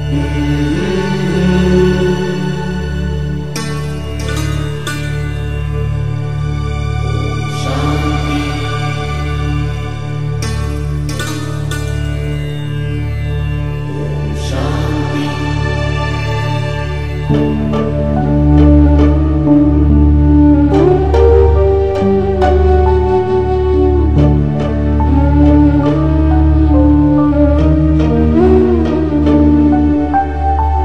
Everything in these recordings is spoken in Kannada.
ॐ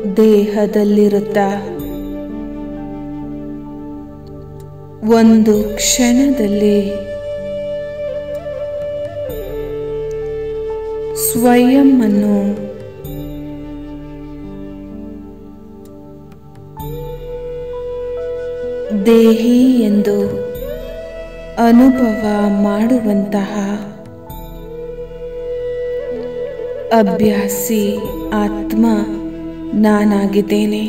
ದೇಹದಲ್ಲಿರುತ್ತಾ ಒಂದು ಕ್ಷಣದಲ್ಲಿ ಸ್ವಯಂ ಅನ್ನು ದೇಹಿ ಎಂದು ಅನುಭವ ಮಾಡುವಂತಹ ಅಭ್ಯಾಸಿ ಆತ್ಮ ನಾನಾಗಿದ್ದೇನೆ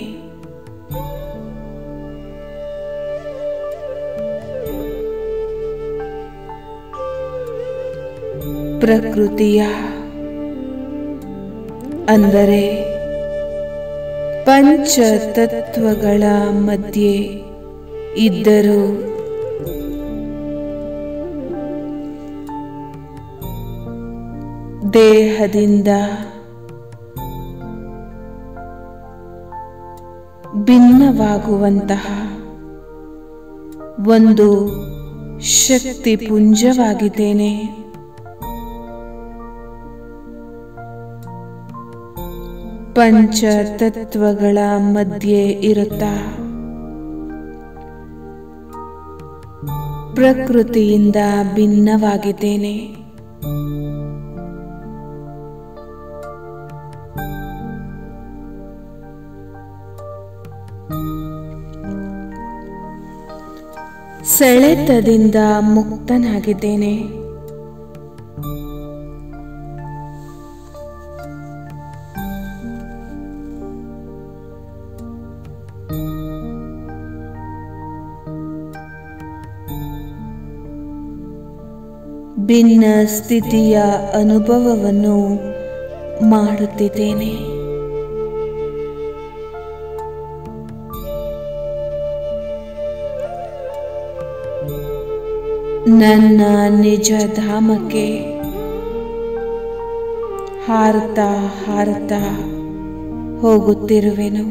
ಪ್ರಕೃತಿಯ ಅಂದರೆ ಪಂಚತತ್ವಗಳ ಮಧ್ಯೆ ಇದ್ದರೂ ದೇಹದಿಂದ ಭಿನ್ನವಾಗುವಂತಹ ಒಂದು ಶಕ್ತಿ ಪುಂಜವಾಗಿದ್ದೇನೆ ಪಂಚತತ್ವಗಳ ಮಧ್ಯೆ ಇರುತ್ತಾ ಪ್ರಕೃತಿಯಿಂದ ಭಿನ್ನವಾಗಿದ್ದೇನೆ ಸೆಳೆತದಿಂದ ಮುಕ್ತನಾಗಿದ್ದೇನೆ ಭಿನ್ನ ಸ್ಥಿತಿಯ ಅನುಭವವನ್ನು ಮಾಡುತ್ತಿದ್ದೇನೆ ನನ್ನ ನಿಜ ಧಾಮಕ್ಕೆ ಹಾರುತ್ತಾ ಹಾರುತ್ತಾ ಹೋಗುತ್ತಿರುವೆನು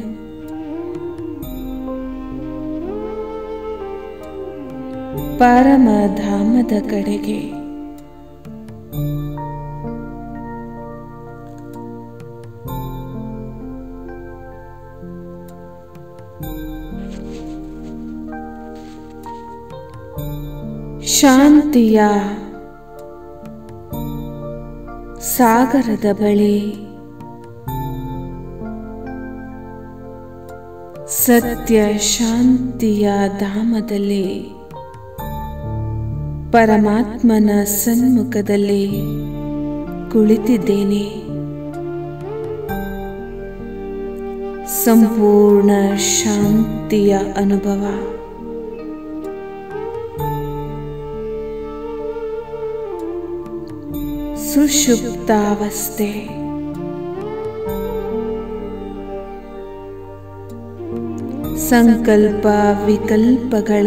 ಪರಮಧಾಮದ ಕಡೆಗೆ ಶಾಂತಿಯ ಸಾಗರದ ಬಳಿ ಸತ್ಯ ಶಾಂತಿಯ ಧಾಮದಲ್ಲಿ ಪರಮಾತ್ಮನ ಸನ್ಮುಖದಲ್ಲಿ ಕುಳಿತಿದ್ದೇನೆ ಸಂಪೂರ್ಣ ಶಾಂತಿಯ ಅನುಭವ ಸುಷುಪ್ತಾವಸ್ಥೆ ಸಂಕಲ್ಪ ವಿಕಲ್ಪಗಳ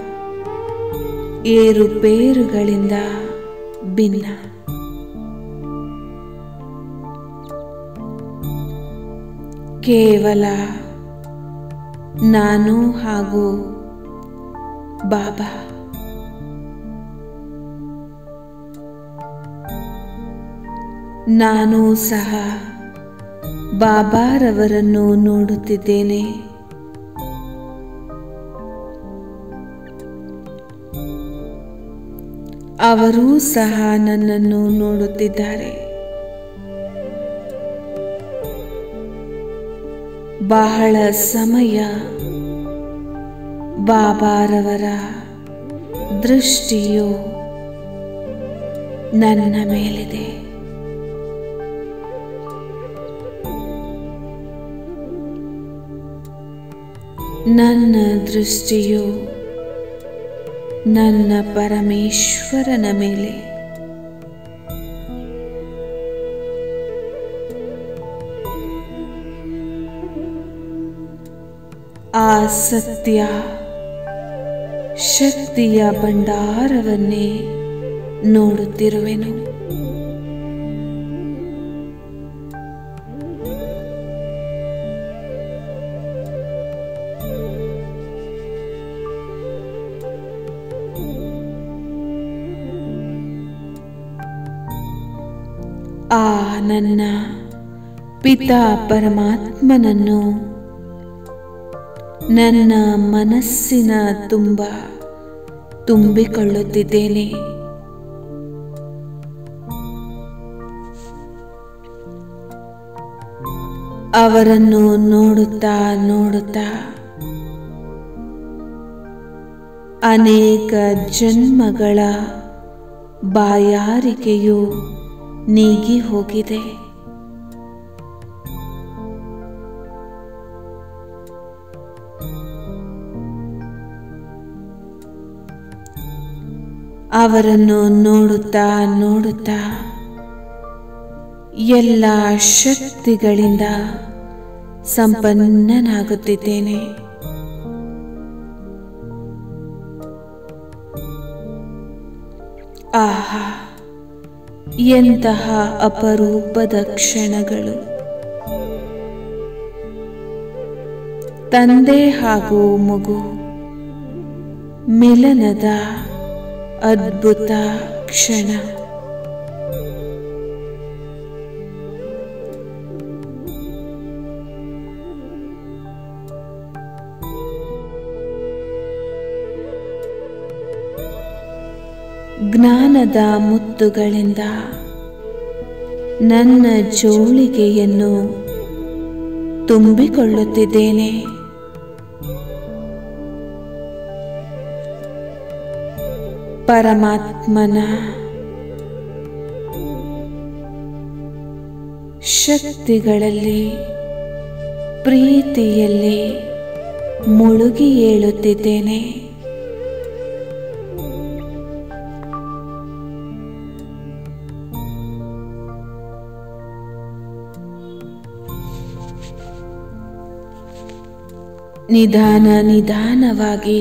ಏರುಪೇರುಗಳಿಂದ ಭಿನ್ನ ಕೇವಲ ನಾನು ಹಾಗೂ ಬಾಬಾ ನಾನು ಸಹ ಬಾಬಾರವರನ್ನು ನೋಡುತ್ತಿದ್ದೇನೆ ಅವರೂ ಸಹ ನನ್ನನ್ನು ನೋಡುತ್ತಿದ್ದಾರೆ ಬಹಳ ಸಮಯ ಬಾಬಾರವರ ದೃಷ್ಟಿಯು ನನ್ನ ಮೇಲಿದೆ ನನ್ನ ದೃಷ್ಟಿಯು ನನ್ನ ಪರಮೇಶ್ವರನ ಮೇಲೆ ಆ ಸತ್ಯ ಶಕ್ತಿಯ ಭಂಡಾರವನ್ನೇ ನೋಡುತ್ತಿರುವೆನು ಆ ನನ್ನ ಪಿತಾ ಪರಮಾತ್ಮನನ್ನು ನನ್ನ ಮನಸ್ಸಿನ ತುಂಬ ತುಂಬಿಕೊಳ್ಳುತ್ತಿದ್ದೇನೆ ಅವರನ್ನು ನೋಡುತ್ತಾ ನೋಡುತ್ತಾ ಅನೇಕ ಜನ್ಮಗಳ ಬಾಯಾರಿಕೆಯು ನೀಗಿ ಹೋಗಿದೆ ಅವರನ್ನು ನೋಡುತ್ತಾ ನೋಡುತ್ತಾ ಎಲ್ಲ ಶಕ್ತಿಗಳಿಂದ ಸಂಪನ್ನನಾಗುತ್ತಿದ್ದೇನೆ ಆಹಾ ಎಂತಹ ಅಪರೂಪದ ಕ್ಷಣಗಳು ತಂದೆ ಹಾಗೂ ಮಗು ಮಿಲನದ ಅದ್ಭುತ ಕ್ಷಣ ಜ್ಞಾನದ ಮುತ್ತುಗಳಿಂದ ನನ್ನ ಜೋಳಿಗೆಯನ್ನು ತುಂಬಿಕೊಳ್ಳುತ್ತಿದ್ದೇನೆ ಪರಮಾತ್ಮನ ಶಕ್ತಿಗಳಲ್ಲಿ ಪ್ರೀತಿಯಲ್ಲಿ ಮುಳುಗಿ ಏಳುತ್ತಿದ್ದೇನೆ ನಿಧಾನ ನಿಧಾನವಾಗಿ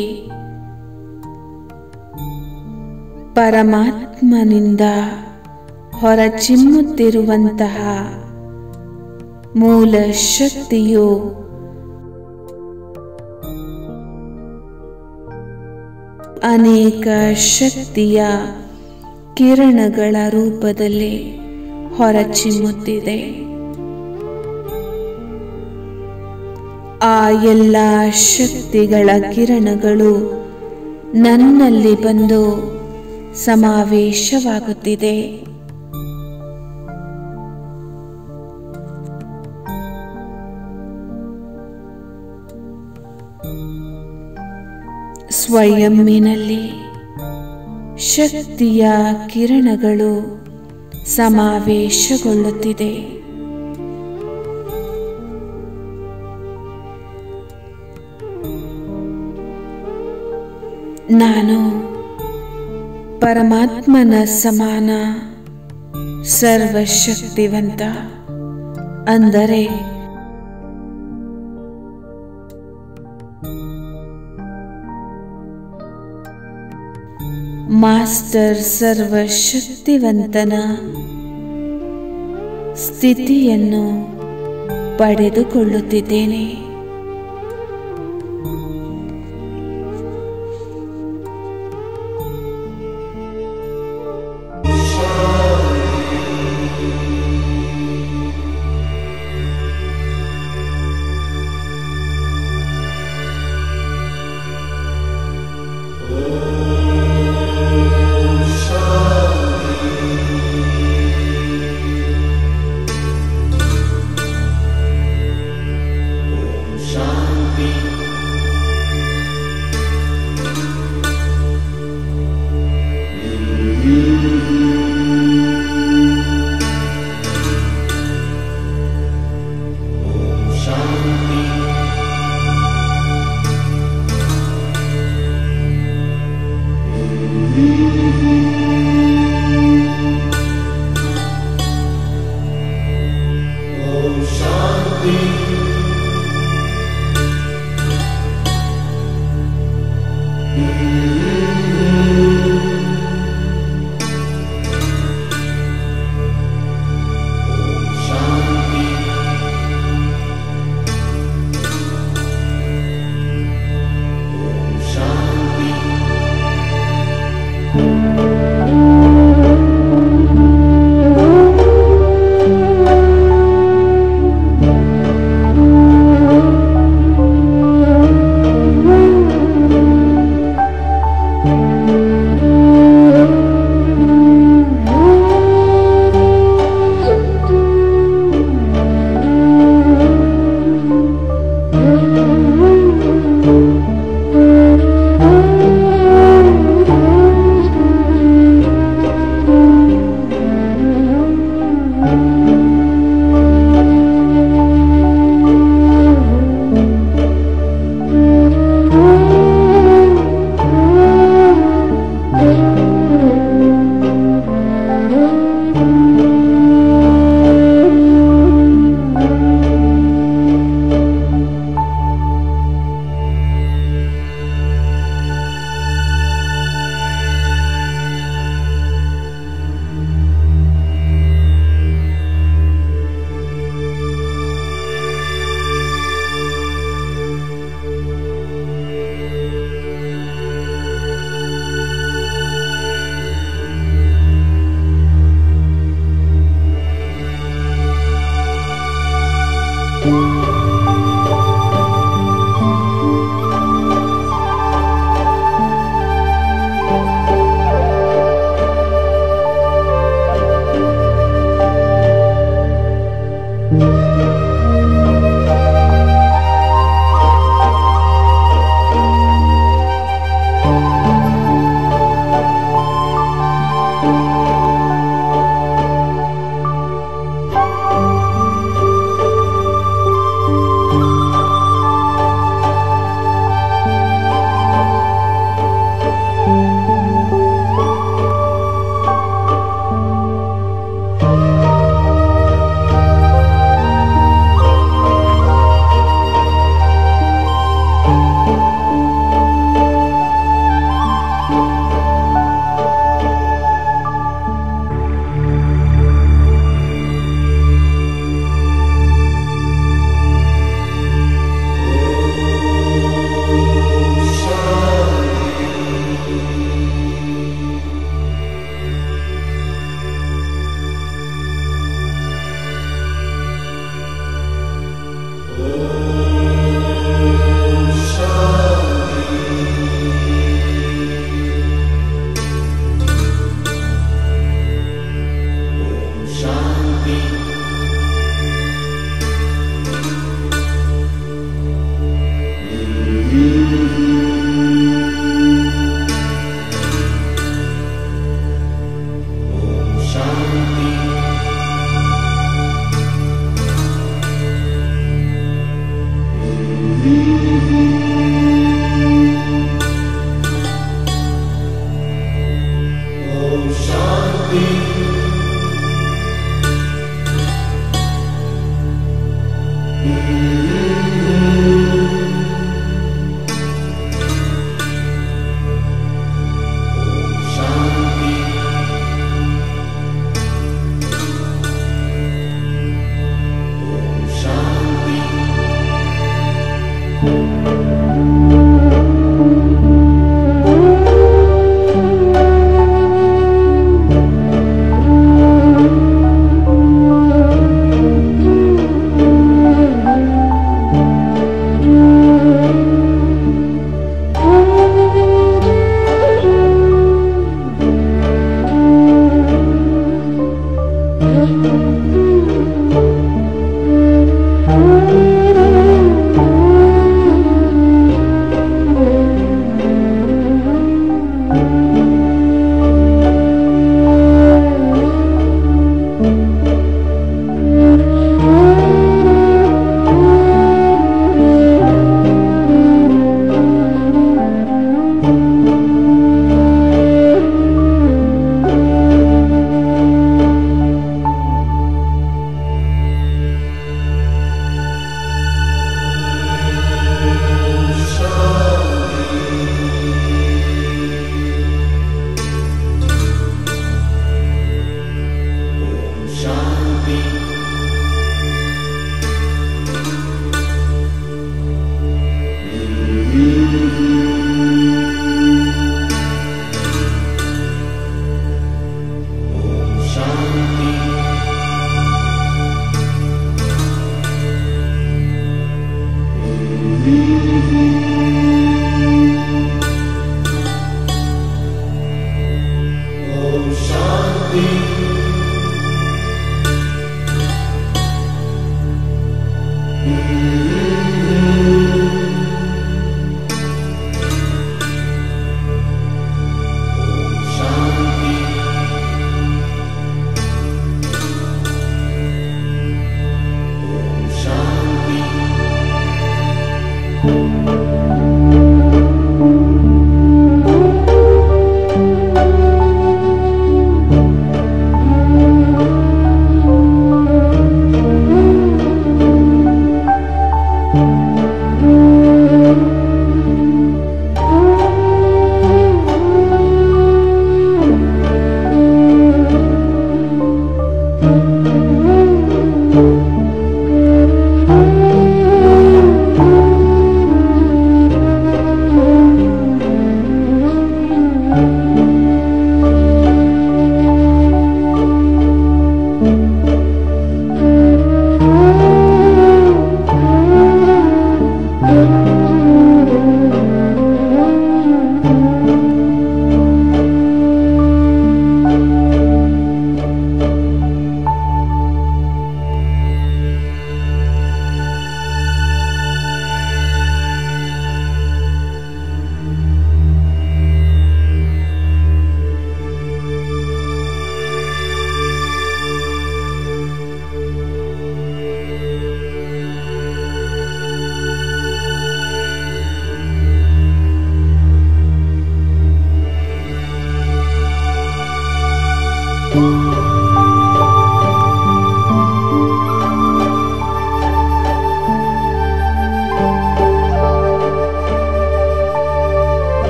ಪರಮಾತ್ಮನಿಂದ ಹೊರಚಿಮ್ಮುತ್ತಿರುವಂತಹ ಮೂಲ ಶಕ್ತಿಯು ಅನೇಕ ಶಕ್ತಿಯ ಕಿರಣಗಳ ರೂಪದಲ್ಲಿ ಹೊರಚಿಮ್ಮುತ್ತಿದೆ ಆ ಎಲ್ಲ ಶಕ್ತಿಗಳ ಕಿರಣಗಳು ನನ್ನಲ್ಲಿ ಬಂದು ಸಮಾವೇಶವಾಗುತ್ತಿದೆ ಸ್ವಯಂನಲ್ಲಿ ಶಕ್ತಿಯ ಕಿರಣಗಳು ಸಮಾವೇಶಗೊಳ್ಳುತ್ತಿದೆ ನಾನು ಪರಮಾತ್ಮನ ಸಮಾನ ಸರ್ವಶಕ್ತಿವಂತ ಅಂದರೆ ಮಾಸ್ಟರ್ ಸರ್ವಶಕ್ತಿವಂತನ ಸ್ಥಿತಿಯನ್ನು ಪಡೆದುಕೊಳ್ಳುತ್ತಿದ್ದೇನೆ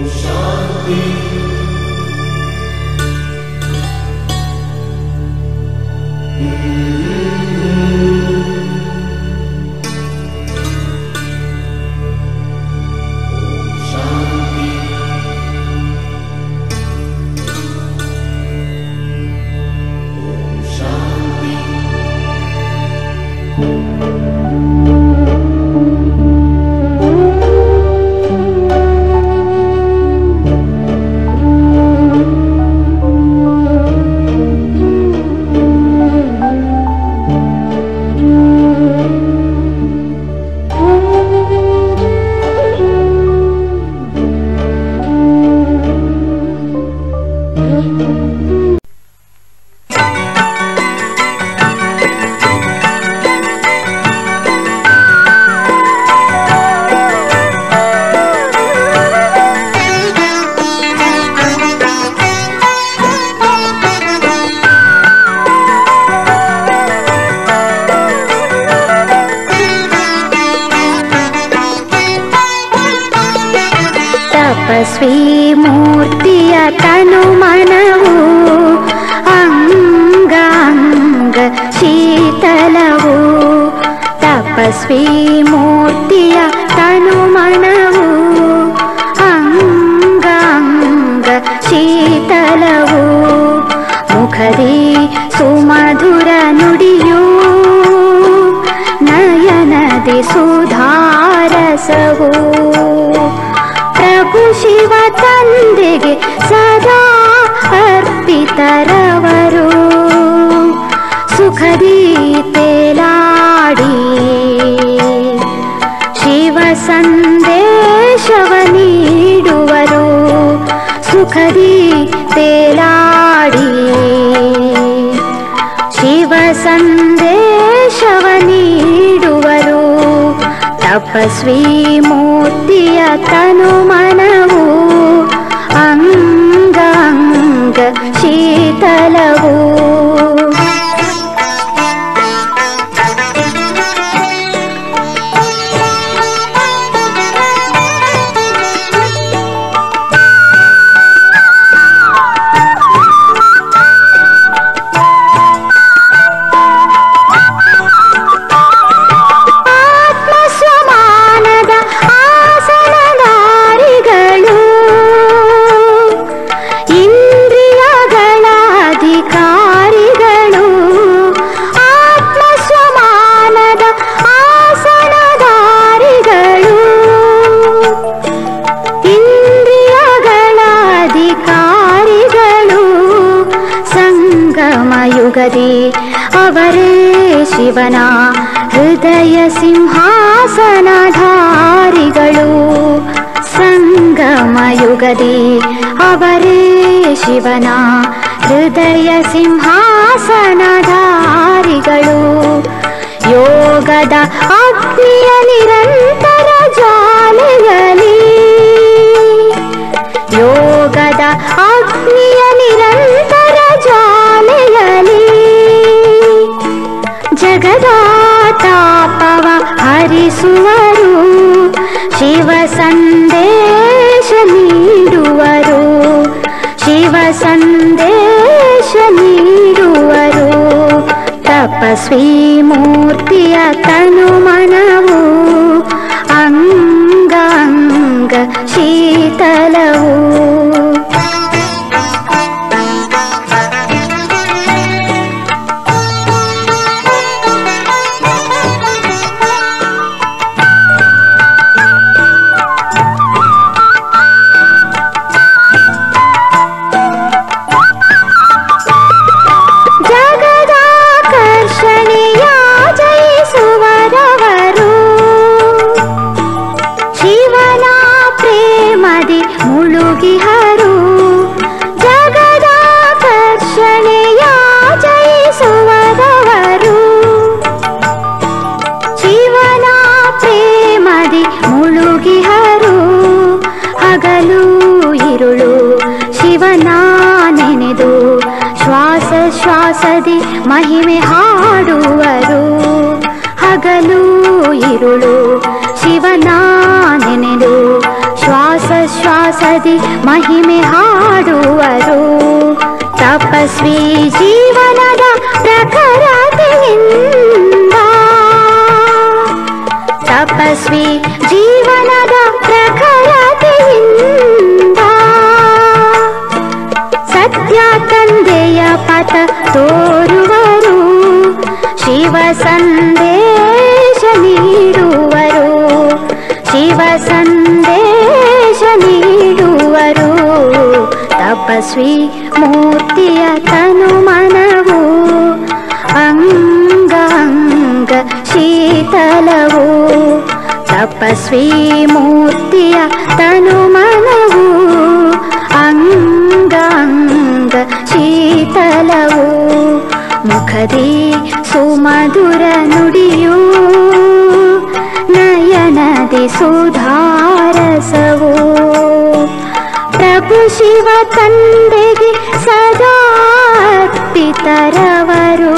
ತಪಸ್ವಿ ಮೂರ್ತಿಯ ತನು ಮನವು ಅಂಗ ಅಂಗ ಶೀತಲವು ತಪಸ್ವಿ ಮೂರ್ತಿಯ ತನು ಮನವು ಅಂಗ ಅಂಗ ಶೀತಲವು ಮುಖದಿ ಸುಮಧುರ ನುಡಿಯೂ ನಯನದಿ ಸುಧಾರಸವು ಪ್ರಭು ಶಿವ ತಂದೆಗೆ ಸದಾ ಅರ್ಪಿತರವರು ಸುಖದಿ ತೇಲಾಡಿ ಶಿವ ಸಂದೇಶವ ನೀಡುವರು ಸುಖದಿ ತೇಲಾಡಿ ಶಿವ ಸಂದೇಶವ ನೀಡುವರು ತಪಸ್ವಿ ಮೂರ್ತಿಯ ತನು ಮನವು ಅಂಗ ಅಂಗ ಶೀತಲವು ಆತ್ಮ ಸ್ವಮಾನದ ಆಸನದಾರಿಗಳು ಇಂದ್ರಿಯಗಳ ಅಧಿಕಾರಿಗಳು ಆತ್ಮ ಸ್ವಮಾನದ ಆಸನದಾರಿಗಳು ಇಂದ್ರಿಯಗಳ ಅಧಿಕಾರಿಗಳು ಸಂಗಮ ಯುಗದಿ ಅವರೇ ಶಿವನ ಹೃದಯ ಸಿಂಹಾಸನಧಾರಿಗಳು ಸಂಗಮ ಯುಗದಿ ಅವರೇ ಶಿವನ ಹೃದಯ ಸಿಂಹಾಸನಧಾರಿಗಳು ಯೋಗದ ಅಗ್ನಿಯ ನಿರಂತರ ಜಾಲೆಯಲಿ ಯೋಗದ ಅಗ್ನಿಯ ನಿರಂತರ ಜಾಲೆಯಲಿ ಜಗದ ತಾಪವ ಹರಿಸುವರು ಶಿವ ಸಂದೇಶ ನೀಡುವರು ಶಿವ ಸಂದೇಶ ನೀಡುವರು ತಪಸ್ವಿ ಮೂರ್ತಿಯ ತನು ಮನವು ಅಂಗ ಅಂಗ ಶೀತಲವು ಜಗದಾಕರ್ಷಣೆಯ ಜಯಿಸುವರವರು ಶಿವನ ಪ್ರೇಮದಿ ಮುಳುಗಿಹರು ಜಗದಾಕರ್ಷಣೆಯ ಜಯಿಸುವರವರು ಶಿವನ ಪ್ರೇಮದಿ ಮುಳುಗಿಹರು ಹಗಲು ಇರುಳು ಶಿವನ ನೆನೆದು ಶ್ವಾಸ ಶ್ವಾಸದಿ ಮಹಿಮೆ ಹಾಡುವರು ಹಗಲು ಇರುಳು ಶಿವನ ನೆನೆದು ಶ್ವಾಸ ಶ್ವಾಸದಿ ಮಹಿಮೆ ಹಾಡುವರು ತಪಸ್ವಿ ಜೀವನದ ಪ್ರಖರತೆಯಿಂದ ತಪಸ್ವಿ ಜೀವನದ ಪ್ರಖರತೆಯಿಂದ ಸತ್ಯ ತಂದೆಯ ಪಥ ತೋರುವರು ಶಿವ ಸಂದೇಶ ನೀಡುವರು ಶಿವ ಸಂದೇಶ ನೀಡುವರು ತಪಸ್ವಿ ಮೂರ್ತಿಯ ತನು ಮನವು ಅಂಗ ಅಂಗ ಶೀತಲವು ತಪಸ್ವಿ ಮೂರ್ತಿಯ ತನು ಮನವು ಅಂಗ ಅಂಗ ಶೀತಲವು ಮುಖದಿ ಸುಮಧುರ ನುಡಿಯೂ ನಯನದಿ ಸುಧಾರಸವು ಪ್ರಭು ಶಿವ ತಂದೆಗೆ ಸದಾ ಪಿತರವರು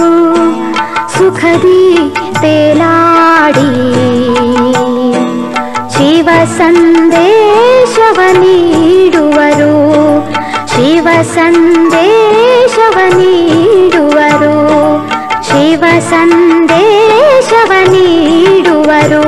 ಸುಖದಿ ತೇಲಾಡಿ ಶಿವ ಸಂದೇಶವ ನೀಡುವರು ಶಿವ ಸಂದೇಶವ ನೀಡುವರು ಶಿವ ಸಂದೇಶವ ನೀಡುವರು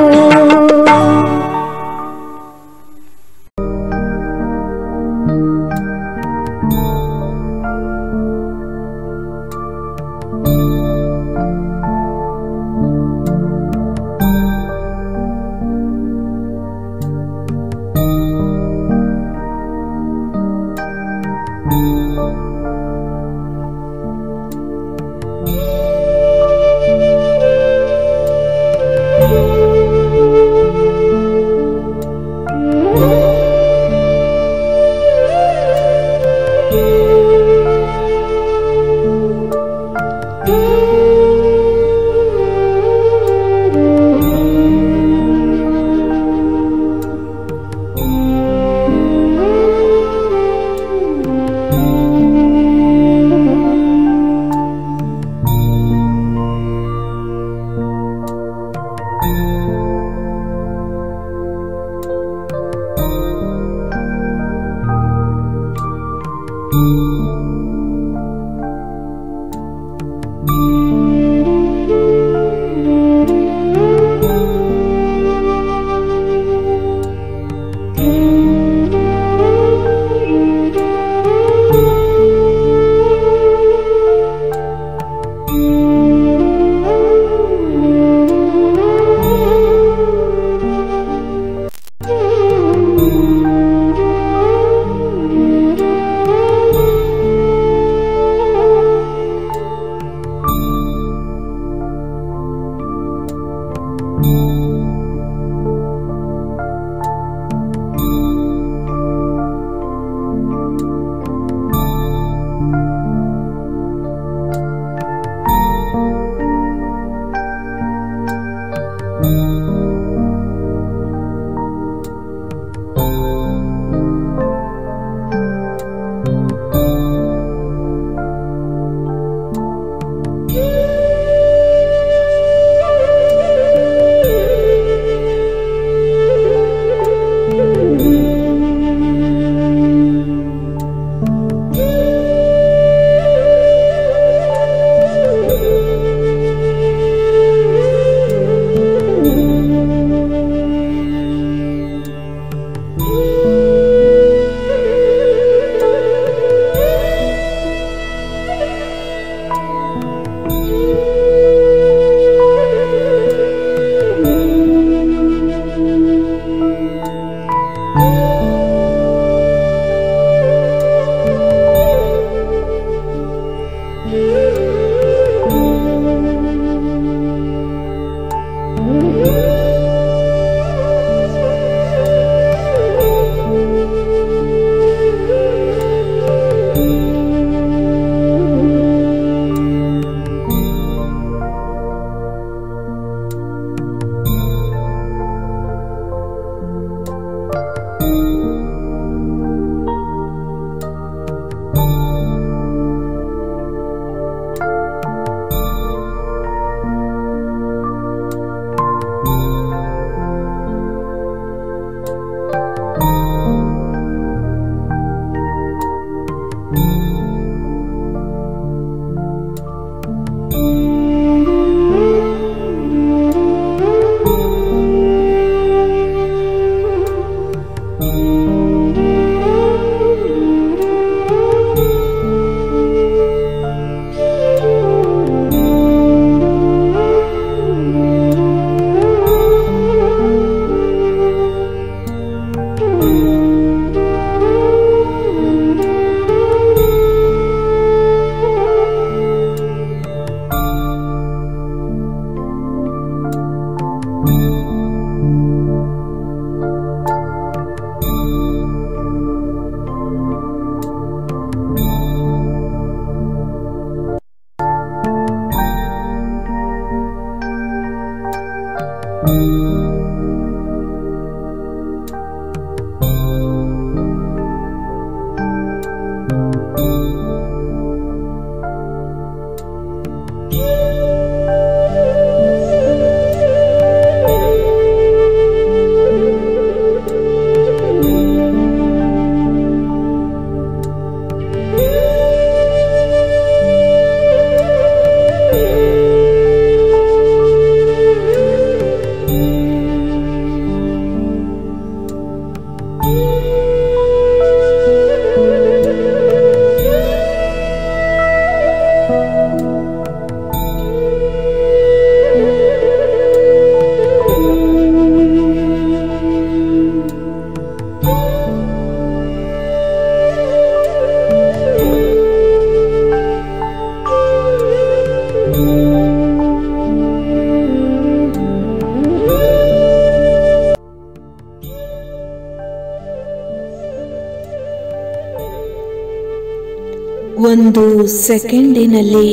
ಒಂದು ಸೆಕೆಂಡಿನಲ್ಲಿ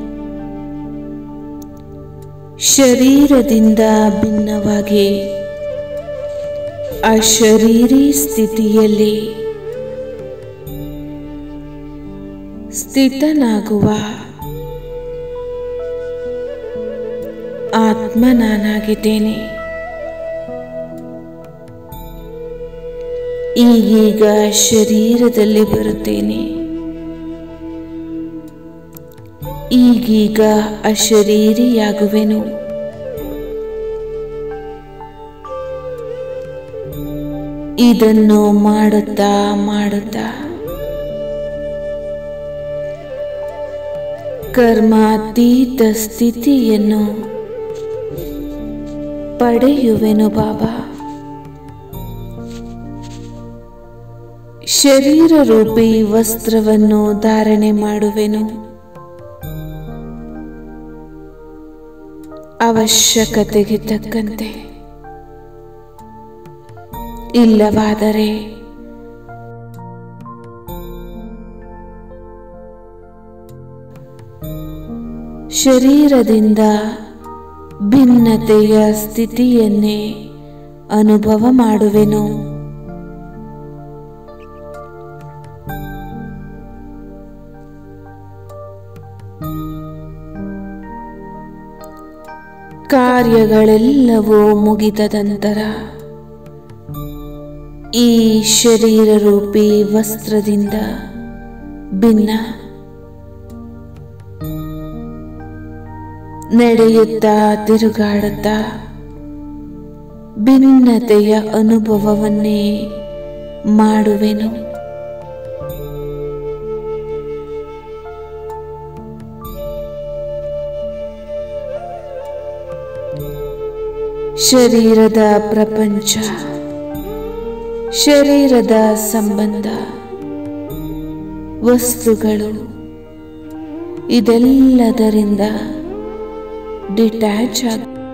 ಶರೀರದಿಂದ ಭಿನ್ನವಾಗಿ ಅಶರೀರಿ ಸ್ಥಿತಿಯಲ್ಲಿ ಸ್ಥಿತನಾಗುವ ಆತ್ಮ ನಾನಾಗಿದ್ದೇನೆ ಈಗೀಗ ಶರೀರದಲ್ಲಿ ಬರುತ್ತೇನೆ ಈಗೀಗ ಅಶರೀರಿಯಾಗುವೆನು ಇದನ್ನು ಮಾಡುತ್ತಾ ಮಾಡುತ್ತಾ ಕರ್ಮಾತೀತ ಸ್ಥಿತಿಯನ್ನು ಪಡೆಯುವೆನು ಬಾಬಾ ಶರೀರ ರೂಪಿ ವಸ್ತ್ರವನ್ನು ಧಾರಣೆ ಮಾಡುವೆನು ಅವಶ್ಯಕತೆಗೆ ತಕ್ಕಂತೆ ಇಲ್ಲವಾದರೆ ಶರೀರದಿಂದ ಭಿನ್ನತೆಯ ಸ್ಥಿತಿಯನ್ನೇ ಅನುಭವ ಮಾಡುವೆನು ಕಾರ್ಯಗಳೆಲ್ಲವೂ ಮುಗಿದ ನಂತರ ಈ ಶರೀರ ರೂಪಿ ವಸ್ತ್ರದಿಂದ ಭಿನ್ನ ನಡೆಯುತ್ತಾ ತಿರುಗಾಡುತ್ತಾ ಭಿನ್ನತೆಯ ಅನುಭವವನ್ನೇ ಮಾಡುವೆನು ಶರೀರದ ಪ್ರಪಂಚ ಶರೀರದ ಸಂಬಂಧ ವಸ್ತುಗಳು ಇದೆಲ್ಲದರಿಂದ ಡಿಟ್ಯಾಚ್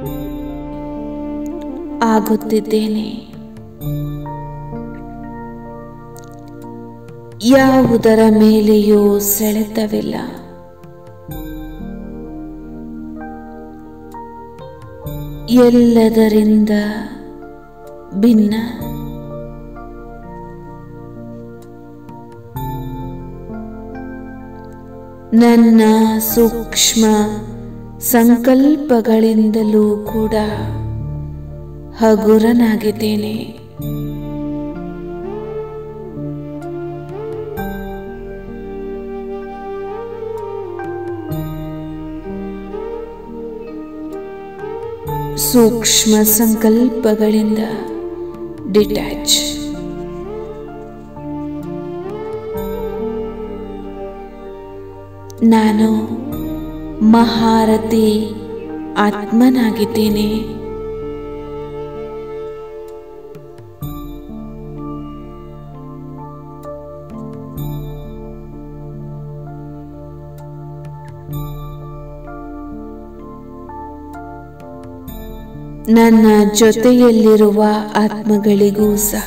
ಆಗುತ್ತಿದ್ದೇನೆ ಯಾವುದರ ಮೇಲೆಯೂ ಸೆಳೆತವಿಲ್ಲ ಎಲ್ಲದರಿಂದ ಭಿನ್ನ ನನ್ನ ಸೂಕ್ಷ್ಮ ಸಂಕಲ್ಪಗಳಿಂದಲೂ ಕೂಡ ಹಗುರನಾಗಿದ್ದೇನೆ ಸೂಕ್ಷ್ಮ ಸಂಕಲ್ಪಗಳಿಂದ ಡಿಟ್ಯಾಚ್ ನಾನು ಮಹಾರಥಿ ಆತ್ಮನಾಗಿದ್ದೇನೆ ನನ್ನ ಜೊತೆಯಲ್ಲಿರುವ ಆತ್ಮಗಳಿಗೂ ಸಹ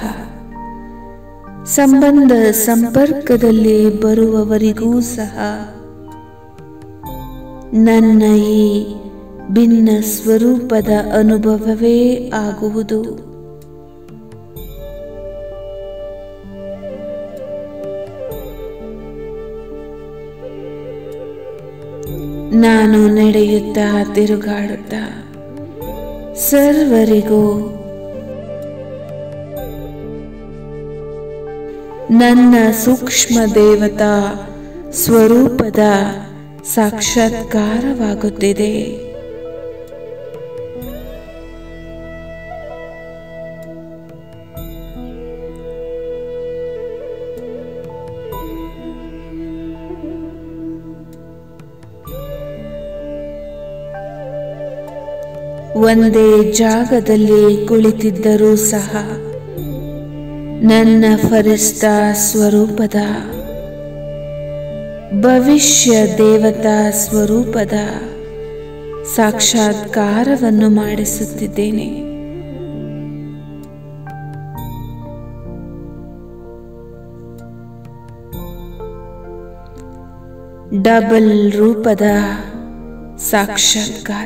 ಸಂಬಂಧ ಸಂಪರ್ಕದಲ್ಲಿ ಬರುವವರಿಗೂ ಸಹ ನನ್ನ ಈ ಭಿನ್ನ ಸ್ವರೂಪದ ಅನುಭವವೇ ಆಗುವುದು ನಾನು ನಡೆಯುತ್ತಾ ತಿರುಗಾಡುತ್ತಾ ಸರ್ವರಿಗೂ ನನ್ನ ಸೂಕ್ಷ್ಮ ದೇವತಾ ಸ್ವರೂಪದ ಸಾಕ್ಷಾತ್ಕಾರವಾಗುತ್ತಿದೆ ಒಂದೇ ಜಾಗದಲ್ಲಿ ಕುಳಿತಿದ್ದರೂ ಸಹ ನನ್ನ ಫರಿಸ್ತ ಸ್ವರೂಪದ ಭವಿಷ್ಯ ದೇವತಾ ಸ್ವರೂಪದ ಸಾಕ್ಷಾತ್ಕಾರವನ್ನು ಮಾಡಿಸುತ್ತಿದ್ದೇನೆ ಡಬಲ್ ರೂಪದ ಸಾಕ್ಷಾತ್ಕಾರ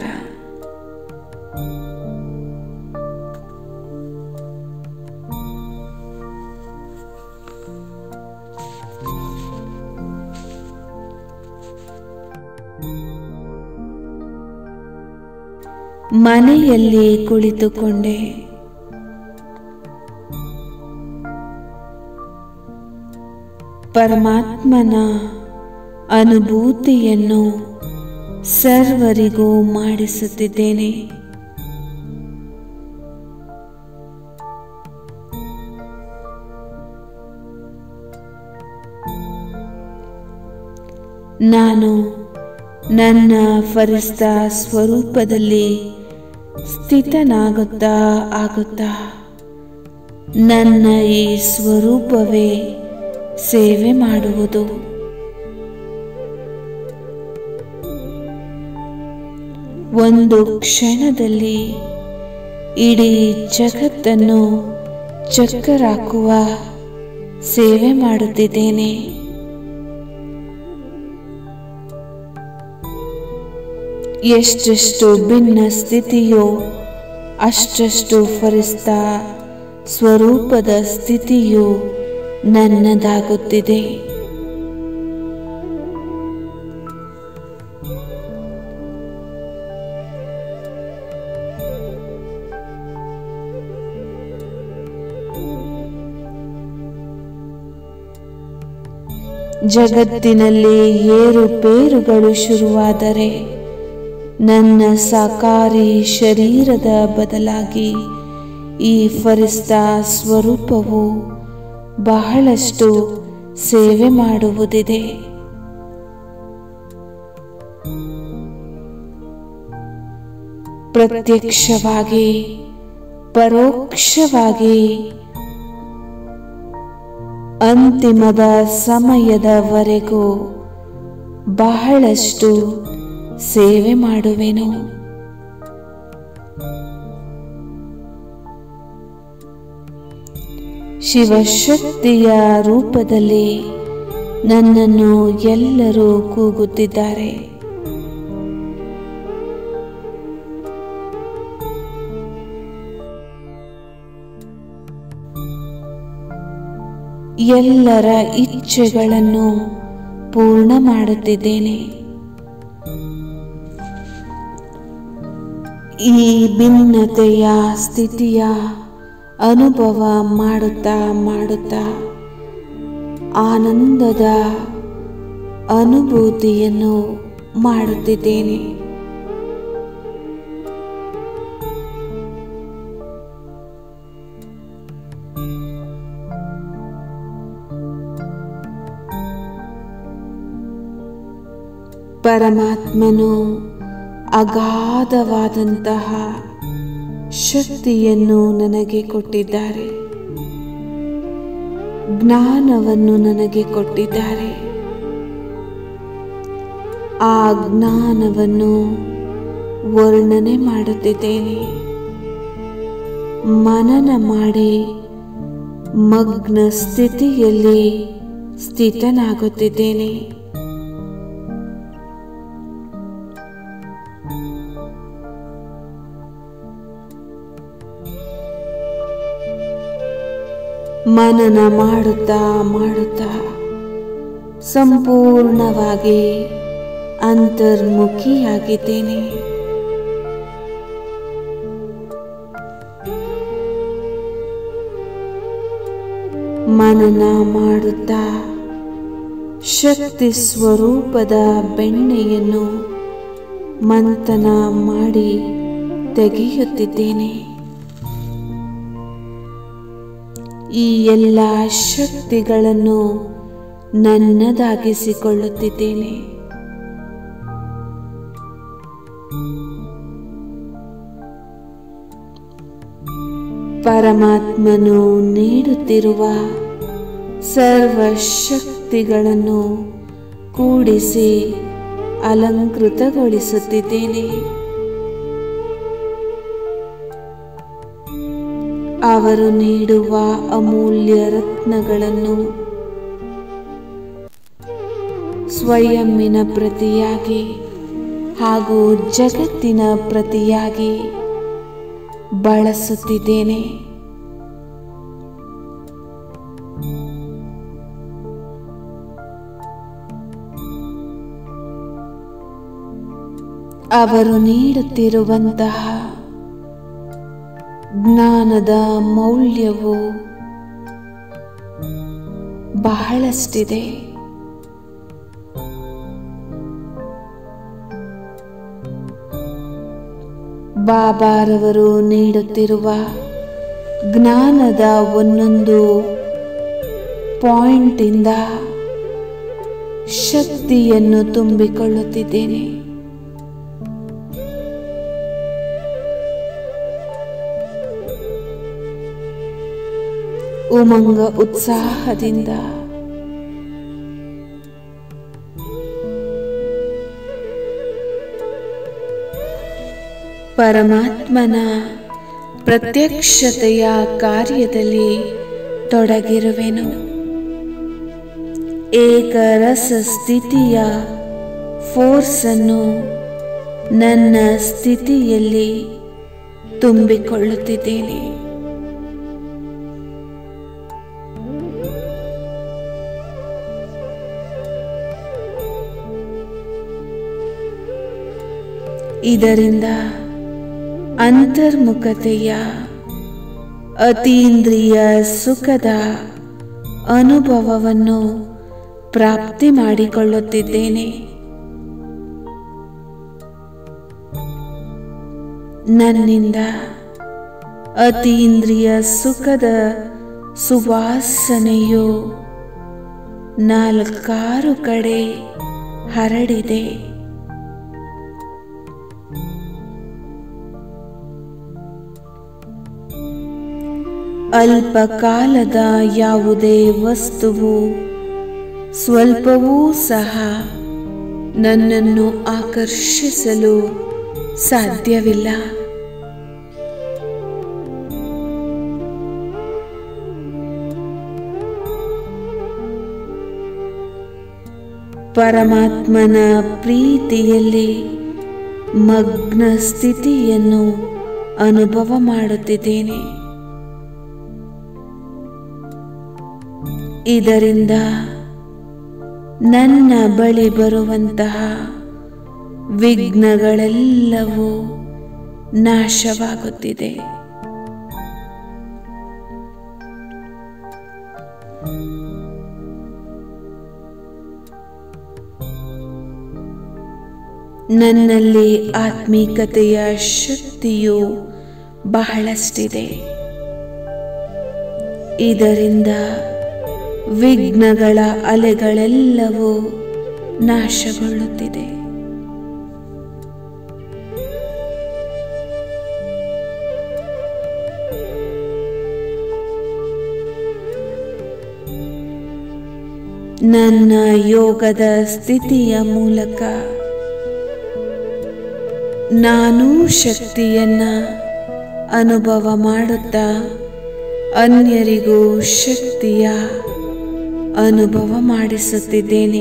ಮನೆಯಲ್ಲಿ ಕುಳಿತುಕೊಂಡೆ ಪರಮಾತ್ಮನ ಅನುಭೂತಿಯನ್ನು ಸರ್ವರಿಗೂ ಮಾಡಿಸುತ್ತಿದ್ದೇನೆ ನಾನು ನನ್ನ ಫರಿಸ್ತ ಸ್ವರೂಪದಲ್ಲಿ ಸ್ಥಿತನಾಗುತ್ತಾ ಆಗುತ್ತಾ ನನ್ನ ಈ ಸ್ವರೂಪವೇ ಸೇವೆ ಮಾಡುವುದು ಒಂದು ಕ್ಷಣದಲ್ಲಿ ಇಡೀ ಜಗತ್ತನ್ನು ಚಕ್ಕರಾಕುವ ಸೇವೆ ಮಾಡುತ್ತಿದ್ದೇನೆ ಎಷ್ಟೆಷ್ಟು ಭಿನ್ನ ಸ್ಥಿತಿಯೋ ಅಷ್ಟಷ್ಟು ಫರಿಸ್ತ ಸ್ವರೂಪದ ಸ್ಥಿತಿಯು ನನ್ನದಾಗುತ್ತಿದೆ ಜಗತ್ತಿನಲ್ಲಿ ಏರುಪೇರುಗಳು ಶುರುವಾದರೆ ನನ್ನ ಸಾಕಾರಿ ಶರೀರದ ಬದಲಾಗಿ ಈ ಫರಿಸ್ತ ಸ್ವರೂಪವು ಬಹಳಷ್ಟು ಸೇವೆ ಮಾಡುವುದಿದೆ ಪ್ರತ್ಯಕ್ಷವಾಗಿ ಪರೋಕ್ಷವಾಗಿ ಅಂತಿಮದ ಸಮಯದವರೆಗೂ ಬಹಳಷ್ಟು ಸೇವೆ ಮಾಡುವೆನು ಶಿವಶಕ್ತಿಯ ರೂಪದಲ್ಲಿ ನನ್ನನ್ನು ಎಲ್ಲರೂ ಕೂಗುತ್ತಿದ್ದಾರೆ ಎಲ್ಲರ ಇಚ್ಛೆಗಳನ್ನು ಪೂರ್ಣ ಮಾಡುತ್ತಿದ್ದೇನೆ ಈ ಭಿನ್ನತೆಯ ಸ್ಥಿತಿಯ ಅನುಭವ ಮಾಡುತ್ತಾ ಮಾಡುತ್ತಾ ಆನಂದದ ಅನುಭೂತಿಯನ್ನು ಮಾಡುತ್ತಿದ್ದೇನೆ ಪರಮಾತ್ಮನು ಅಗಾಧವಾದಂತಹ ಶಕ್ತಿಯನ್ನು ನನಗೆ ಕೊಟ್ಟಿದ್ದಾರೆ ಜ್ಞಾನವನ್ನು ನನಗೆ ಕೊಟ್ಟಿದ್ದಾರೆ ಆ ಜ್ಞಾನವನ್ನು ವರ್ಣನೆ ಮಾಡುತ್ತಿದ್ದೇನೆ ಮನನ ಮಾಡಿ ಮಗ್ನ ಸ್ಥಿತಿಯಲ್ಲಿ ಸ್ಥಿತನಾಗುತ್ತಿದ್ದೇನೆ ಮನನ ಮಾಡುತ್ತಾ ಮಾಡುತ್ತಾ ಸಂಪೂರ್ಣವಾಗಿ ಅಂತರ್ಮುಖಿಯಾಗಿದ್ದೇನೆ ಮನನ ಮಾಡುತ್ತಾ ಶಕ್ತಿ ಸ್ವರೂಪದ ಬೆಣ್ಣೆಯನ್ನು ಮಂಥನ ಮಾಡಿ ತೆಗೆಯುತ್ತಿದ್ದೇನೆ ಈ ಎಲ್ಲ ಶಕ್ತಿಗಳನ್ನು ನನ್ನದಾಗಿಸಿಕೊಳ್ಳುತ್ತಿದ್ದೇನೆ ಪರಮಾತ್ಮನು ನೀಡುತ್ತಿರುವ ಸರ್ವಶಕ್ತಿಗಳನ್ನು ಕೂಡಿಸಿ ಅಲಂಕೃತಗೊಳಿಸುತ್ತಿದ್ದೇನೆ ಅವರು ನೀಡುವ ಅಮೂಲ್ಯ ರತ್ನಗಳನ್ನು ಸ್ವಯಂನ ಪ್ರತಿಯಾಗಿ ಹಾಗೂ ಜಗತ್ತಿನ ಪ್ರತಿಯಾಗಿ ಬಳಸುತ್ತಿದ್ದೇನೆ ಅವರು ನೀಡುತ್ತಿರುವಂತಹ ಜ್ಞಾನದ ಮೌಲ್ಯವು ಬಹಳಷ್ಟಿದೆ ಬಾಬಾರವರು ನೀಡುತ್ತಿರುವ ಜ್ಞಾನದ ಒಂದೊಂದು ಪಾಯಿಂಟಿಂದ ಶಕ್ತಿಯನ್ನು ತುಂಬಿಕೊಳ್ಳುತ್ತಿದ್ದೇನೆ ಉಮಂಗ ಉತ್ಸಾಹದಿಂದ ಪರಮಾತ್ಮನ ಪ್ರತ್ಯಕ್ಷತೆಯ ಕಾರ್ಯದಲ್ಲಿ ತೊಡಗಿರುವೆನು ಏಕರಸ ಸ್ಥಿತಿಯ ಫೋರ್ಸನ್ನು ನನ್ನ ಸ್ಥಿತಿಯಲ್ಲಿ ತುಂಬಿಕೊಳ್ಳುತ್ತಿದ್ದೇನೆ ಇದರಿಂದ ಅಂತರ್ಮುಖತೆಯ ಅತೀಂದ್ರಿಯ ಸುಖದ ಅನುಭವವನ್ನು ಪ್ರಾಪ್ತಿ ಮಾಡಿಕೊಳ್ಳುತ್ತಿದ್ದೇನೆ ನನ್ನಿಂದ ಅತೀಂದ್ರಿಯ ಸುಖದ ಸುವಾಸನೆಯು ನಾಲ್ಕಾರು ಕಡೆ ಹರಡಿದೆ ಅಲ್ಪ ಕಾಲದ ಯಾವುದೇ ವಸ್ತುವು ಸ್ವಲ್ಪವೂ ಸಹ ನನ್ನನ್ನು ಆಕರ್ಷಿಸಲು ಸಾಧ್ಯವಿಲ್ಲ ಪರಮಾತ್ಮನ ಪ್ರೀತಿಯಲ್ಲಿ ಮಗ್ನ ಸ್ಥಿತಿಯನ್ನು ಅನುಭವ ಮಾಡುತ್ತಿದ್ದೇನೆ ಇದರಿಂದ ನನ್ನ ಬಳಿ ಬರುವಂತಹ ವಿಘ್ನಗಳೆಲ್ಲವೂ ನಾಶವಾಗುತ್ತಿದೆ ನನ್ನಲ್ಲಿ ಆತ್ಮೀಕತೆಯ ಶಕ್ತಿಯು ಬಹಳಷ್ಟಿದೆ ಇದರಿಂದ ವಿಘ್ನಗಳ ಅಲೆಗಳೆಲ್ಲವೂ ನಾಶಗೊಳ್ಳುತ್ತಿದೆ ನನ್ನ ಯೋಗದ ಸ್ಥಿತಿಯ ಮೂಲಕ ನಾನೂ ಶಕ್ತಿಯನ್ನ ಅನುಭವ ಮಾಡುತ್ತಾ ಅನ್ಯರಿಗೂ ಶಕ್ತಿಯ ಅನುಭವ ಮಾಡಿಸುತ್ತಿದ್ದೇನೆ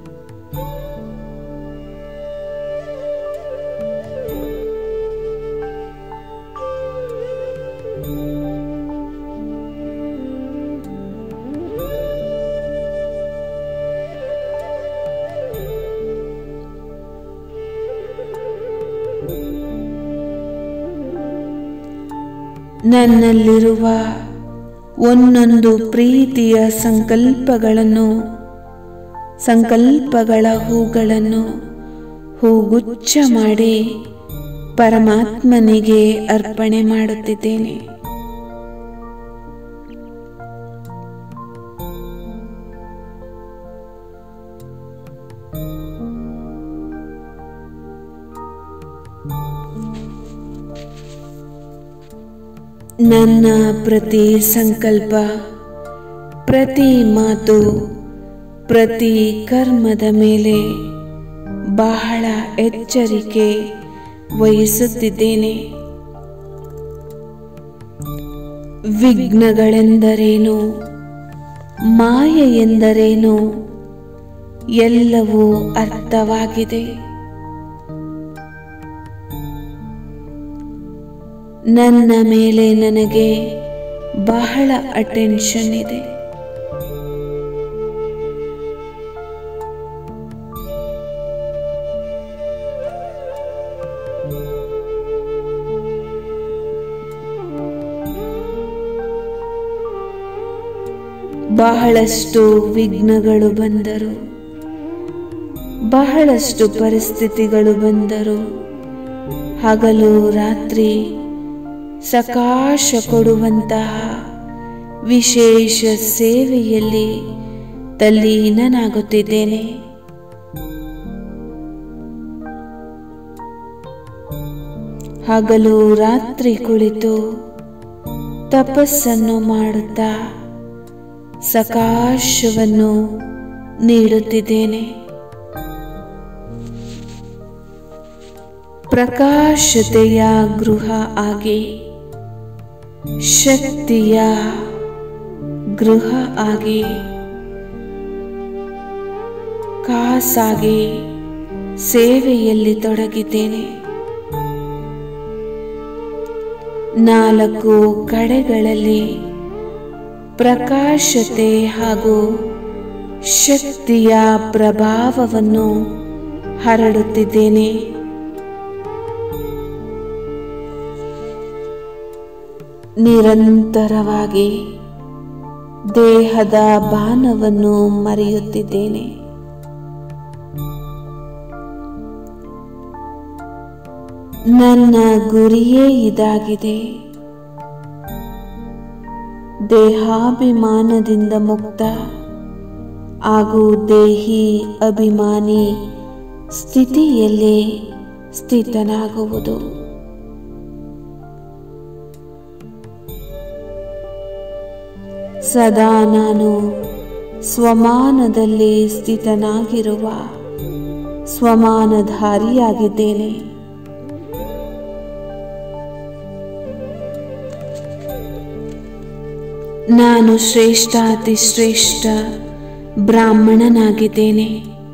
ನನ್ನಲ್ಲಿರುವ ಒಂದೊಂದು ಪ್ರೀತಿಯ ಸಂಕಲ್ಪಗಳನ್ನು ಸಂಕಲ್ಪಗಳ ಹೂಗಳನ್ನು ಹೂಗುಚ್ಛ ಮಾಡಿ ಪರಮಾತ್ಮನಿಗೆ ಅರ್ಪಣೆ ಮಾಡುತ್ತಿದ್ದೇನೆ ನನ್ನ ಪ್ರತಿ ಸಂಕಲ್ಪ ಪ್ರತಿ ಮಾತು ಪ್ರತಿ ಕರ್ಮದ ಮೇಲೆ ಬಹಳ ಎಚ್ಚರಿಕೆ ವಹಿಸುತ್ತಿದ್ದೇನೆ ವಿಘ್ನಗಳೆಂದರೇನು ಮಾಯೆ ಎಂದರೇನು ಎಲ್ಲವೂ ಅರ್ಥವಾಗಿದೆ ನನ್ನ ಮೇಲೆ ನನಗೆ ಬಹಳ ಅಟೆನ್ಷನ್ ಇದೆ ಬಹಳಷ್ಟು ವಿಘ್ನಗಳು ಬಂದರು ಬಹಳಷ್ಟು ಪರಿಸ್ಥಿತಿಗಳು ಬಂದರು ಹಗಲು ರಾತ್ರಿ ಸಕಾಶ ಕೊಡುವಂತಹ ವಿಶೇಷ ಸೇವೆಯಲ್ಲಿ ತಲ್ಲೀನನಾಗುತ್ತಿದ್ದೇನೆ ಹಗಲು ರಾತ್ರಿ ಕುಳಿತು ತಪಸ್ಸನ್ನು ಮಾಡುತ್ತಾ ಸಕಾಶವನ್ನು ನೀಡುತ್ತಿದ್ದೇನೆ ಪ್ರಕಾಶತೆಯ ಗೃಹ ಆಗಿ ಶಕ್ತಿಯ ಗೃಹ ಆಗಿ ಕಾಸಾಗಿ ಸೇವೆಯಲ್ಲಿ ತೊಡಗಿದ್ದೇನೆ ನಾಲ್ಕು ಕಡೆಗಳಲ್ಲಿ ಪ್ರಕಾಶತೆ ಹಾಗೂ ಶಕ್ತಿಯ ಪ್ರಭಾವವನ್ನು ಹರಡುತ್ತಿದ್ದೇನೆ ನಿರಂತರವಾಗಿ ದೇಹದ ಬಾಣವನ್ನು ಮರೆಯುತ್ತಿದ್ದೇನೆ ನನ್ನ ಗುರಿಯೇ ಇದಾಗಿದೆ ದೇಹಾಭಿಮಾನದಿಂದ ಮುಕ್ತ ಹಾಗೂ ದೇಹಿ ಅಭಿಮಾನಿ ಸ್ಥಿತಿಯಲ್ಲಿ ಸ್ಥಿತನಾಗುವುದು ಸದಾ ನಾನು ಸ್ವಮಾನದಲ್ಲಿ ಸ್ಥಿತನಾಗಿರುವ ಸ್ವಮಾನಧಾರಿಯಾಗಿದ್ದೇನೆ ನಾನು ಶ್ರೇಷ್ಠ ಅತಿ ಶ್ರೇಷ್ಠ ಬ್ರಾಹ್ಮಣನಾಗಿದ್ದೇನೆ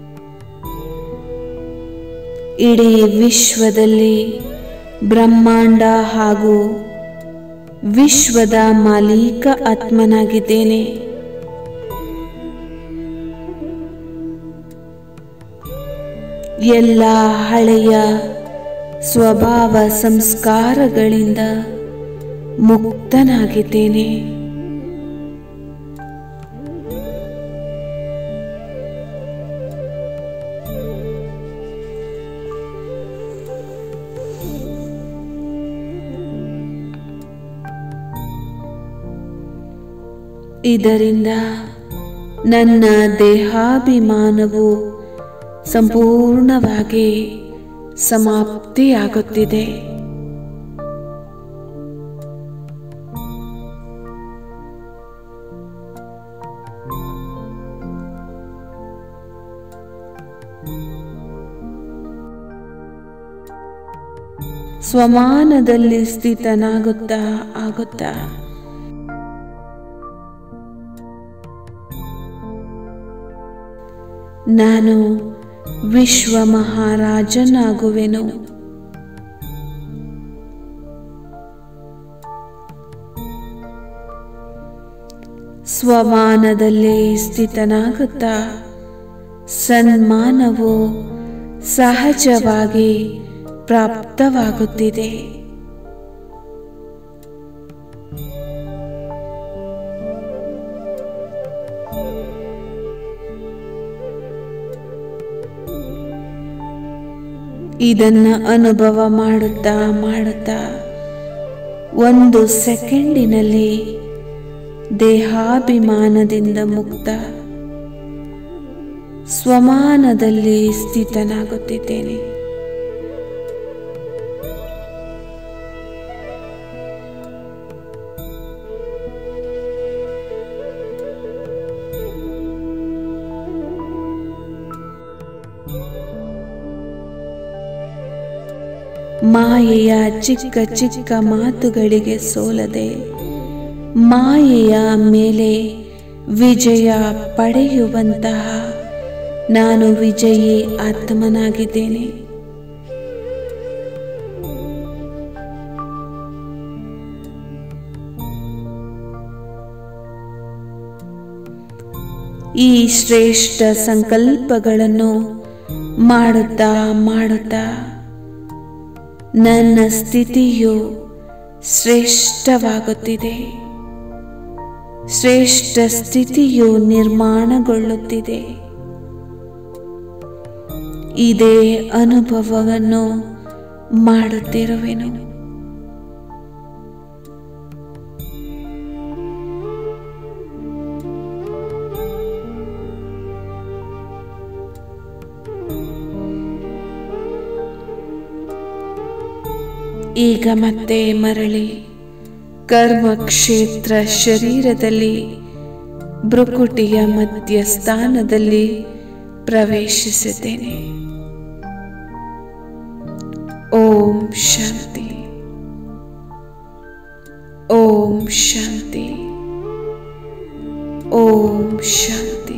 ಇಡೀ ವಿಶ್ವದಲ್ಲಿ ಬ್ರಹ್ಮಾಂಡ ಹಾಗೂ ವಿಶ್ವದ ಮಾಲೀಕ ಆತ್ಮನಾಗಿದ್ದೇನೆ ಎಲ್ಲ ಹಳೆಯ ಸ್ವಭಾವ ಸಂಸ್ಕಾರಗಳಿಂದ ಮುಕ್ತನಾಗಿದ್ದೇನೆ ಇದರಿಂದ ನನ್ನ ದೇಹಾಭಿಮಾನವು ಸಂಪೂರ್ಣವಾಗಿ ಸಮಾಪ್ತಿಯಾಗುತ್ತಿದೆ ಸ್ವಮಾನದಲ್ಲಿ ಸ್ಥಿತನಾಗುತ್ತಾ ಆಗುತ್ತಾ ನಾನು ವಿಶ್ವ ಮಹಾರಾಜನಾಗುವೆನು ಸ್ವಮಾನದಲ್ಲಿ ಸ್ಥಿತನಾಗುತ್ತಾ ಸನ್ಮಾನವು ಸಹಜವಾಗಿ ಪ್ರಾಪ್ತವಾಗುತ್ತಿದೆ ಇದನ್ನ ಅನುಭವ ಮಾಡುತ್ತಾ ಮಾಡುತ್ತಾ ಒಂದು ಸೆಕೆಂಡಿನಲ್ಲಿ ದೇಹಾಭಿಮಾನದಿಂದ ಮುಕ್ತ ಸ್ವಮಾನದಲ್ಲಿ ಸ್ಥಿತನಾಗುತ್ತಿದ್ದೇನೆ ಮಾಯೆಯ ಚಿಕ್ಕ ಚಿಕ್ಕ ಮಾತುಗಳಿಗೆ ಸೋಲದೆ ಮಾಯೆಯ ಮೇಲೆ ವಿಜಯ ಪಡೆಯುವಂತಹ ನಾನು ವಿಜಯಿ ಆತ್ಮನಾಗಿದ್ದೇನೆ ಈ ಶ್ರೇಷ್ಠ ಸಂಕಲ್ಪಗಳನ್ನು ಮಾಡುತ್ತಾ ಮಾಡುತ್ತಾ ನನ್ನ ಸ್ಥಿತಿಯು ಶ್ರೇಷ್ಠವಾಗುತ್ತಿದೆ ಶ್ರೇಷ್ಠ ಸ್ಥಿತಿಯು ನಿರ್ಮಾಣಗೊಳ್ಳುತ್ತಿದೆ ಇದೇ ಅನುಭವವನ್ನು ಮಾಡುತ್ತಿರುವೆನು ಈಗ ಮತ್ತೆ ಮರಳಿ ಕರ್ಮಕ್ಷೇತ್ರ ಶರೀರದಲ್ಲಿ ಭ್ರುಕುಟಿಯ ಮಧ್ಯಸ್ಥಾನದಲ್ಲಿ ಪ್ರವೇಶಿಸಿದ್ದೇನೆ ಓಂ ಶಾಂತಿ ಓಂ ಶಾಂತಿ ಓಂ ಶಾಂತಿ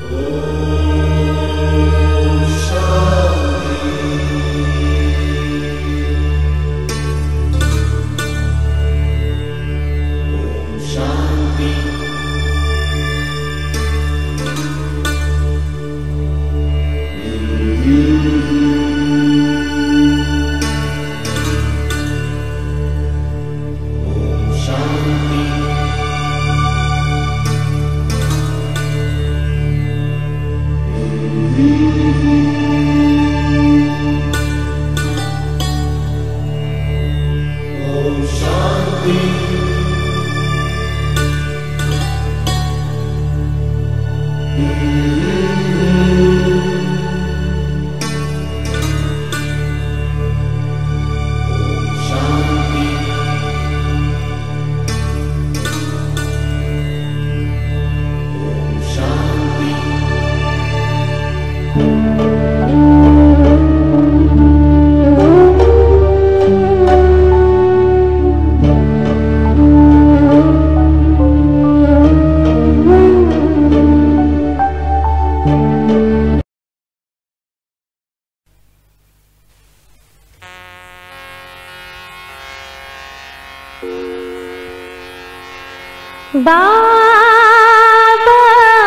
ಬಾಬಾ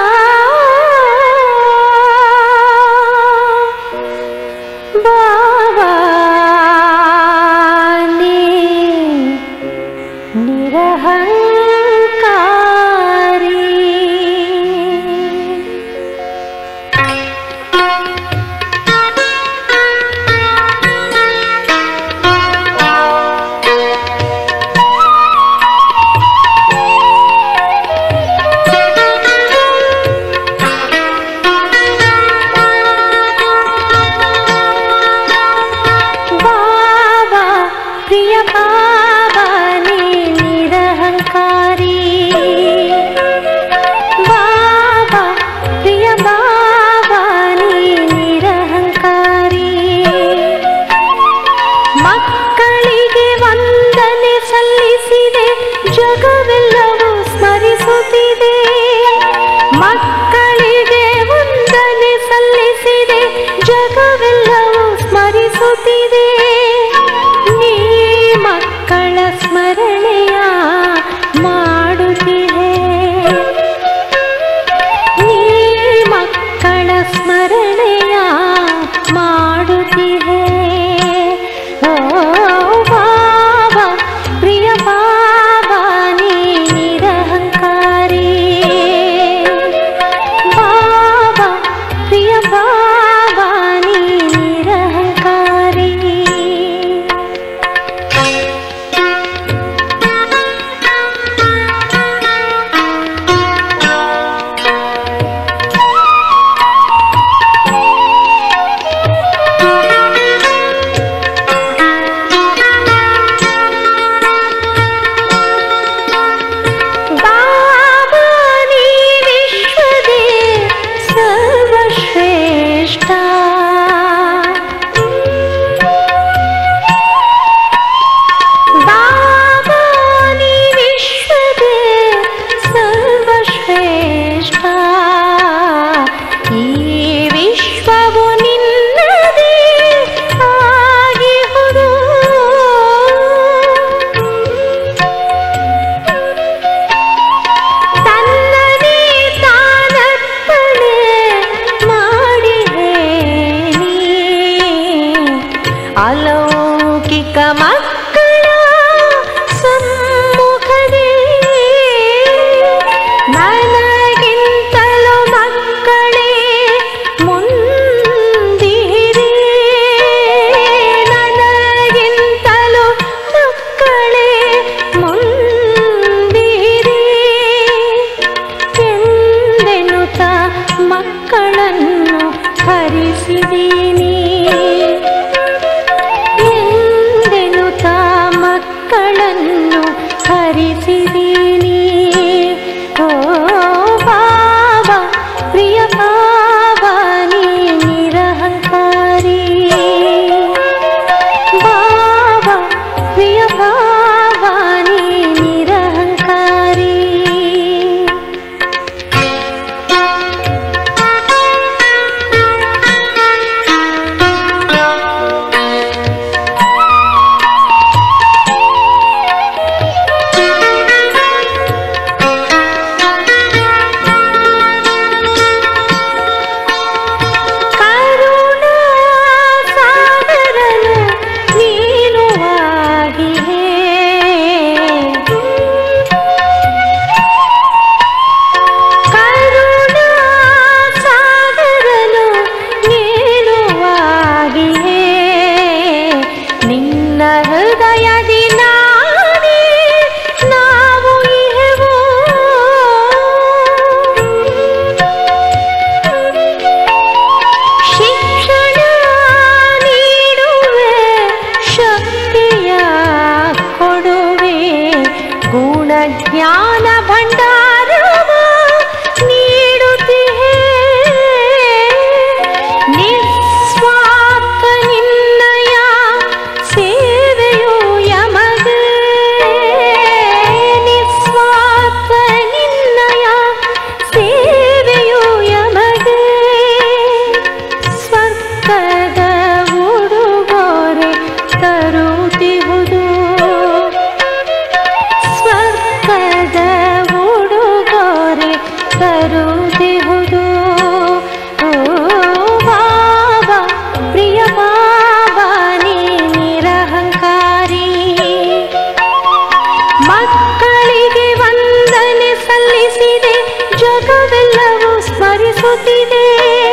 ಬಾಬಾನೇ ನಿರಹಂಕಾರಿ ಬಾಬಾ ಪ್ರಿಯ ಬಾಬಾ ನೀ ನಿರಹಂಕಾರಿ ಬಾಬಾ ಪ್ರಿಯ ಬಾಬಾ ನೀ ನಿರಹಂಕಾರಿ ಮಕ್ಕಳಿಗೆ ವಂದನೆ ಸಲ್ಲಿಸಿದೆ ಜಗವೆಲ್ಲವೂ ಸ್ಮರಿಸುತ್ತಿದೆ ಮಕ್ಕಳಿಗೆ ವಂದನೆ ಸಲ್ಲಿಸಿದೆ ಜಗವೆಲ್ಲವೂ ಸ್ಮರಿಸುತ್ತಿದೆ ನೀ ಮಕ್ಕಳ ಸ್ಮರಣೆಯ ಮಾಡುತ್ತಿದೆ ನೀ ಮಕ್ಕಳ ಸ್ಮರಣೆಯ ಮಾಡುತ್ತಿದೆ ಓ ಬಾಬಾ ಪ್ರಿಯ ಬಾಬಾ ನೀ ನಿರಹಂಕಾರಿ ಬಾಬಾ ಪ್ರಿಯ ಬಾಬಾ ನೀ ನಿರಹಂಕಾರಿ ಬಾಬಾ ನೀ ವಿಶ್ವದೇ ಸರ್ವಶ್ರೇಷ್ಠ ಬಾಬಾ ನೀ ವಿಶ್ವದೇ ಸರ್ವಶ್ರೇಷ್ಠ ಈ ವಿಶ್ವವು ನಿನ್ನದೇ ಆಗಿಹುದು ತನ್ನದೇ ತಾನರ್ಪಣೆ ಮಾಡಿದೆ ನೀ. ಅಲೌಕಿಕ ಮಕ್ಕಳ ಸಮ್ಮುಖದೇ ನನಗಿಂತಲೂ ಮಕ್ಕಳೇ ಮುಂದಿರಿ ನನಗಿಂತಲೂ ಮಕ್ಕಳೇ ಮುಂದಿರಿ ಎಂದೆನುತ ಮಕ್ಕಳನ್ನು ಹರಿಸಿದೀನಿ ಎಂದೆನುತ ಮಕ್ಕಳನ್ನು ಹರಿಸಿದೀನಿ ಓ ಬಾಬಾ ಪ್ರಿಯ ಬಾಬಾ ನೀ ನಿರಹಂಕಾರಿ ಬಾಬಾ ಪ್ರಿಯ ಬಾಬಾ ನೀ ನಿರಹಂಕಾರಿ ಬರುತ್ತಿದೆ